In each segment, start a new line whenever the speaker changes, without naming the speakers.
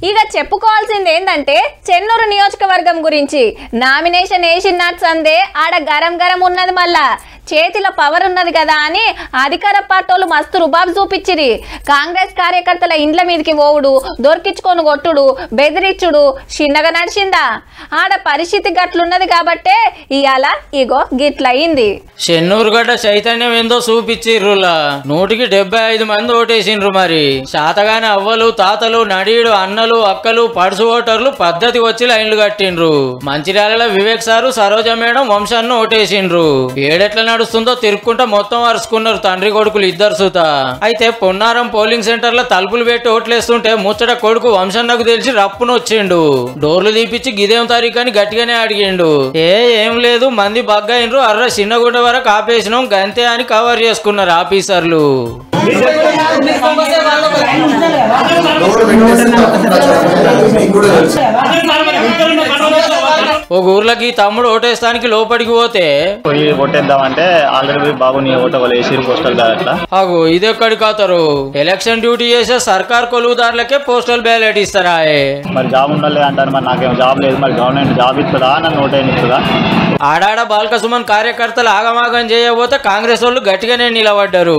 ఇక చెప్పుకోవాల్సింది ఏంటంటే చెన్నూరు నియోజకవర్గం గురించి నామినేషన్ వేసినట్టు సందే ఆడ గరం గరం ఉన్నది మళ్ళా చేతిలో పవర్ ఉన్నది కదా అని అధికార పార్టీలు మస్తు రుబాబు చూపించిరి కాంగ్రెస్ కార్యకర్తల ఇండ్ల మీదకి పోవుడు దొరికించుకొని కొట్టుడు బెదిరించుడు చిన్నగా నడిచిందా ఆడ పరిస్థితి గట్లున్నది కాబట్టే ఇవాళ ఇగో గిట్లయింది
చెన్నూరుగడ్డ చైతన్యం ఏందో చూపించిర్రులా నూటికి డెబ్బై ఐదు మంది ఓటేసిండ్రు మరి శాతగాని అవ్వలు తాతలు నడీడు అన్నలు అక్కలు పడుసు ఓటర్లు పద్ధతి వచ్చి లైన్లు కట్టిండ్రు మంచిర్యాలలో వివేక్ సారు సరోజ మేడం వంశాన్ని ఓటేసిండ్రు ఏడెట్ల నడుస్తుందో తిరుక్కుంటా మొత్తం అరుచుకున్నారు తండ్రి కొడుకులు ఇద్దరు సుత అయితే పొన్నారం పోలింగ్ సెంటర్ లో తలుపులు పెట్టి ఓట్లేస్తుంటే ముచ్చట కొడుకు వంశన్నకు తెలిసి రప్పున వచ్చిండు డోర్లు తీపిచ్చి గిదేం తారీఖు అని గట్టిగానే అడిగిండు ఏ ఏం లేదు మంది బగ్గైనరు అర్ర చిన్నగుండ వరకు ఆపేసినాం గంతే అని కవర్ చేసుకున్నారు ఆఫీసర్లు ఒక ఊర్లోకి తమ్ముడు ఓటేస్తానికి లోపలికి పోతే
పోయి కొట్టేద్దామంటే ఆల్రెడీ బాబు నీ ఓట వాళ్ళు వేసిరు పోస్టల్ బ్యాలెట్
అగు ఇది ఎక్కడి కాతారు ఎలక్షన్ డ్యూటీ చేసే సర్కార్ కొలువుదారులకే పోస్టల్ బ్యాలెట్ ఇస్తారా
మరి జాబ్ ఉండాలి అంటారు మరి నాకేం జాబ్ లేదు మరి గవర్నమెంట్ జాబ్ ఇస్తుందా నన్ను ఓట్ ఇస్తుందా
ఆడాడ బాల్క సుమన్ కార్యకర్తలు ఆగమాగం చేయబోతే కాంగ్రెస్ వాళ్ళు గట్టిగానే నిలబడ్డారు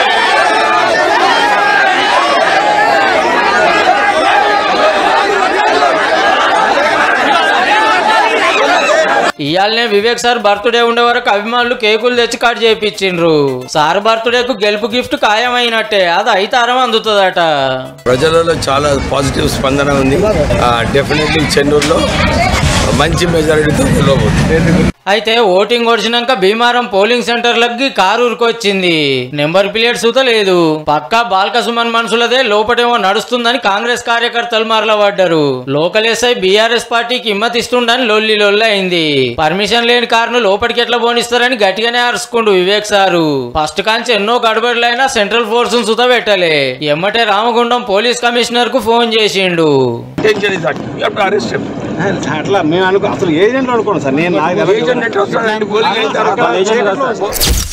ఇయాలనే వివేక్ సార్ బర్త్డే ఉండే వరకు అభిమానులు కేకులు తెచ్చి కట్ చేయించిండ్రు సార్ బర్త్డేకు గెలుపు గిఫ్ట్ ఖాయమైనట్టే అది ఐతారం అందుతుందట
ప్రజలలో చాలా పాజిటివ్ స్పందన ఉంది డెఫినెట్లీ చెన్నూరులో మంచి మెజారిటీతో గెలవబోతుంది
అయితే ఓటింగ్ వచ్చినాక భీమారం పోలింగ్ సెంటర్లకి కారు ఉరికొచ్చింది నెంబర్ ప్లేట్ సుత లేదు పక్కా బాల్క సుమన్ మనుషులదే లోపటేమో నడుస్తుందని కాంగ్రెస్ కార్యకర్తలు మరలబడ్డారు లోకల్ ఎస్ఐ బీఆర్ఎస్ పార్టీకి ఇమ్మతిస్తుండని లొల్లి లొల్లి అయింది పర్మిషన్ లేని కారును లోపలికి ఎట్లా పోనిస్తారని గట్టిగానే అరుచుకుండు వివేక్ సారు ఫస్ట్ కాంచి ఎన్నో గడబడులైనా సెంట్రల్ ఫోర్స్ సుత పెట్టలే ఎమ్మటే రామగుండం పోలీస్ కమిషనర్ కు ఫోన్ చేసిండు
intention is that you have to arrest him.
అట్లా మేము అనుకో అసలు ఏజెంట్ అనుకోండి సార్ నేను నాకు తెలియదు.
Agent ఎట్లా వస్తాడండి? పోలింగ్ అయిన తర్వాత
ఏజెంట్ కాదు సార్.
చీకట్లో